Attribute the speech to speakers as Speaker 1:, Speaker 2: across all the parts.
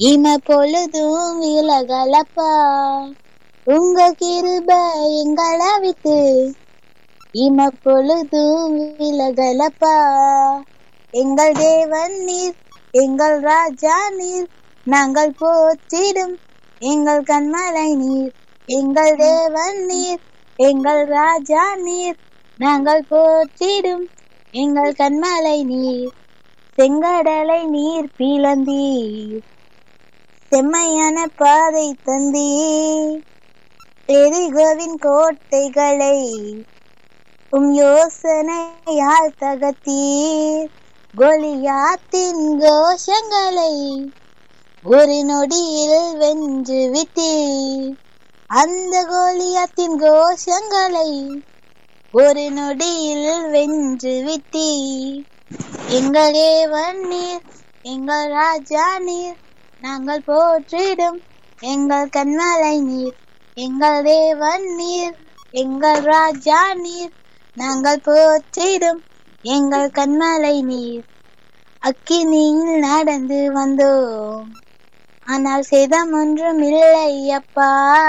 Speaker 1: இம பொழுதும் விலகலப்பா உங்க கிருப எங்களை விட்டு இம பொழுதும் விலகலப்பா எங்கள் தேவன் நீர் எங்கள் ராஜா நீர் நாங்கள் போற்றிடும் எங்கள் கண்மலை நீர் எங்கள் தேவன் நீர் எங்கள் ராஜா நீர் நாங்கள் போற்றிடும் எங்கள் கண்மலை நீர் செங்கடலை நீர் பிளந்தீர் செம்மையான பாதை தந்தீர் எரிகோவின் கோட்டைகளை உம் யோசனையால் தகத்தீர் கோலியாத்தின் கோஷங்களை ஒரு நொடியில் வென்று விட்டீர் அந்த கோலியாத்தின் கோஷங்களை ஒரு நொடியில் வென்று விட்டீர் எங்கள் தேவன் நீர் எங்கள் ராஜா நீர் நாங்கள் போற்றிடும் எங்கள் கண்மலை நீர் எங்கள் தேவன் நீர் எங்கள் ராஜா நீர் நாங்கள் போற்றிடும் எங்கள் கண்மலை நீர் அக்கினியில் நடந்து வந்தோம் ஆனால் சேதம் ஒன்றும் இல்லை அப்பா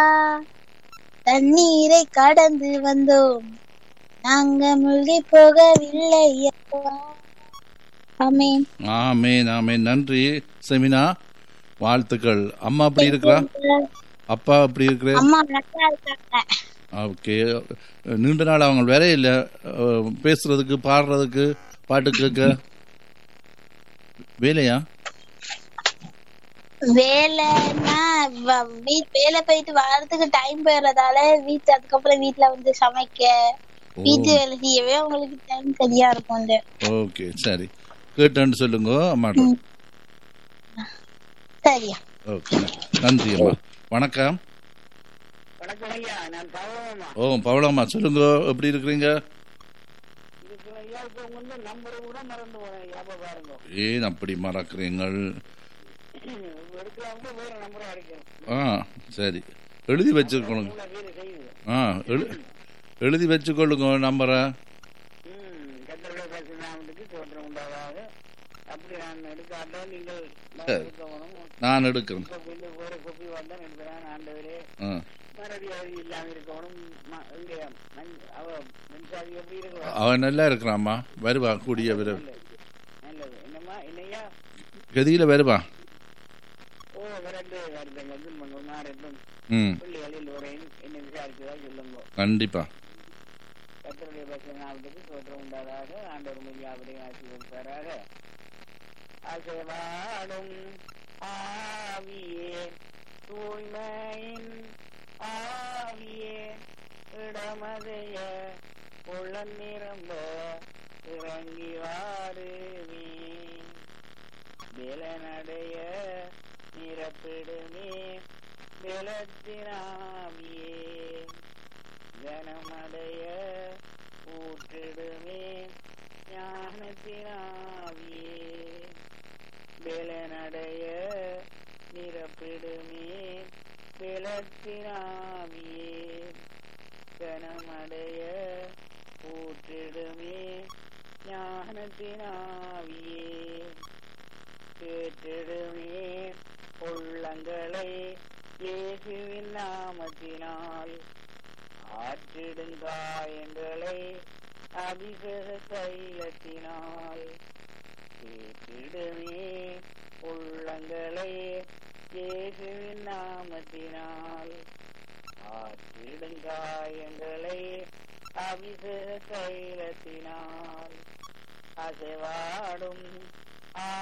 Speaker 1: தண்ணீரை கடந்து வந்தோம் நாங்க மூழ்கி போகவில்லை அப்பா ஆமென்
Speaker 2: ஆமேன் ஆமேன் நன்றி செமினா வாழ்த்துக்கள் அம்மா அப்படி இருக்கிறா அப்பா அப்படி இருக்கிற
Speaker 1: அம்மா நல்லா இருக்காங்க
Speaker 2: ஓகே நீண்ட நாள் அவங்க வேற இல்ல அஹ், பேசுறதுக்கு பாடுறதுக்கு பாட்டு கேட்க வேலையா
Speaker 1: வேலைன்னா வ- வீ- வேலை போயிட்டு வரதுக்கு டைம் போயிடுறதால வீட்டு அதுக்கப்புறம் வீட்ல வந்து சமைக்க வீட்டு வேலை செய்யவே உங்களுக்கு டைம் சரியா இருக்கும் இந்த
Speaker 2: ஓகே சரி கேட்டேன்னு சொல்லுங்க அம்மாட்ட
Speaker 1: சரியா
Speaker 2: ஓகே நன்றி அம்மா வணக்கம்
Speaker 3: வணக்கம் ஐயா நான் பவனம்மா
Speaker 2: ஓ பவளம்மா சொல்லுங்க எப்படி இருக்கிறீங்க
Speaker 3: இதுக்கு ஐயா இப்போ வந்து நம்பரை கூட மறந்து போனேன் ஐயா அப்ப பாருங்க
Speaker 2: ஏன் அப்படி மறக்கிறீங்கள்
Speaker 3: எடுக்கலாம் வேற நம்பரை அடிக்கணும்
Speaker 2: ஆ சரி எழுதி வச்சுக்கணும்
Speaker 3: உள்ள வேலை செய்யுது
Speaker 2: ஆ எழு எழுதி வச்சுக்கொள்ளுங்க நம்பரை
Speaker 3: ம் கத்தருடைய பேசுனாமத்துக்கு தோற்றம் உண்டாகாது அப்படி நான் எடுக்காட்டால் நீங்கள்
Speaker 2: சரி.
Speaker 3: இருக்கணும்
Speaker 2: நான் எடுக்கிறேன்
Speaker 3: இப்போ வந்து வேற கொப்பி வந்தால் எடுக்கிறேன் ஆண்டவரே
Speaker 2: ஆ
Speaker 3: மறதியாதி இல்லாமல் இருக்கணும் ம- இங்க மண் அவ மின்சாதி எப்படி இருக்கணும்
Speaker 2: அவன் நல்லா இருக்கிறாம்மா வருவா கூடிய விரைவில்
Speaker 3: நல்லது நல்லது என்னம்மா என்னையா
Speaker 2: கதியில் வருவா
Speaker 3: ஓ விரண்டு வருதுங்க இது பண்ணுவோம் நான் ரெண்டும்
Speaker 2: ம்
Speaker 3: பிள்ளைகளில் உரையின் என்னை விசாரிச்சதா சொல்லுங்க
Speaker 2: கண்டிப்பா
Speaker 3: கத்தருடைய பசனாவதுக்கு தோற்றம் உண்டாதாக ஆண்டவர் மையாவுடைய ஆட்சி கொடுப்பாராக அசைவாடும் ஆவியே தூய்மையின் ஆவியே இடமதைய உள்ள நிரம்ப இறங்கி வாருமே விலனடைய நிரப்பிடுமே விலத்தினாவியே கனமடைய ஊற்றிடுமே ஞானத்தினாவியே வேலனடைய நிரப்பிடுமே விளத்தினாவியே கனமடைய ஊற்றிடுமே ஞானத்தினாவியே கேட்டிடுமே உள்ளங்களை இயேசுவின் நாமத்தினால் ஆற்றிடுங்காயங்களை அபிஷேக தைலத்தினால் கேட்டிடுமே உள்ளங்களை இயேசுவின் நாமத்தினால் ஆற்றிடுங்காயங்களை அபிஷேக தைலத்தினால் அசைவாடும்